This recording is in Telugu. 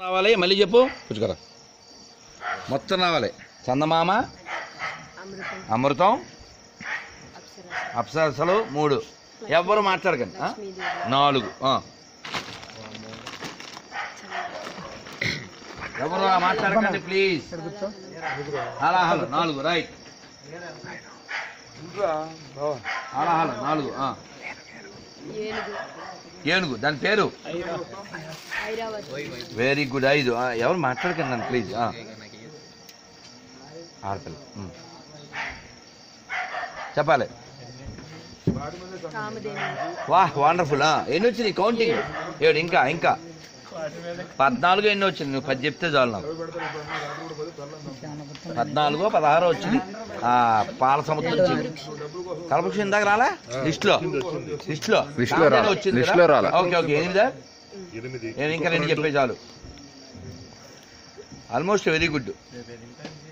రావాలి మళ్ళీ చెప్పు పుచ్చుకరా మొత్తం రావాలి చందమామ అమృతం అమృతం అప్సర అప్సరసలు మూడు ఎవ్వరు మాట్లాడకండి ఆ? లక్ష్మీదేవి నాలుగు ఆ. ఎవరు మాట్లాడకండి ప్లీజ్ హలో హలో నాలుగు రైట్ హలో హలో నాలుగు ఆ. ఏనుగు ఏనుగు దాని పేరు ఐరావతి వెరీ గుడ్ ఐదు ఆ, ఎవరు మాట్లాడకండి నన్ను ప్లీజ్ ఆ. ఆడపిల్ల ఉమ్. చెప్పాలి కామదేవి వాహ్ వండర్ఫుల్ ఎన్ని వచ్చినాయి కౌంటింగ్ ఏడు ఇంకా ఇంకా పద్నాలుగు ఎన్ని వచ్చింది నువ్వు పది చెప్తే చాలు నాకు పద్నాలుగో పదహారో వచ్చింది ఆ, పాల సముద్రం వచ్చింది కలపక్షం ఇందాక రాలే లిస్ట్ లో లిస్ట్ లో లిస్ట్ లో రాలే. వచ్చింది లిస్ట్ లో రాలే. ఓకే ఓకే ఎనిమిదా నేను ఇంకా రెండు చెప్పే చాలు ఆల్మోస్ట్ వెరీ గుడ్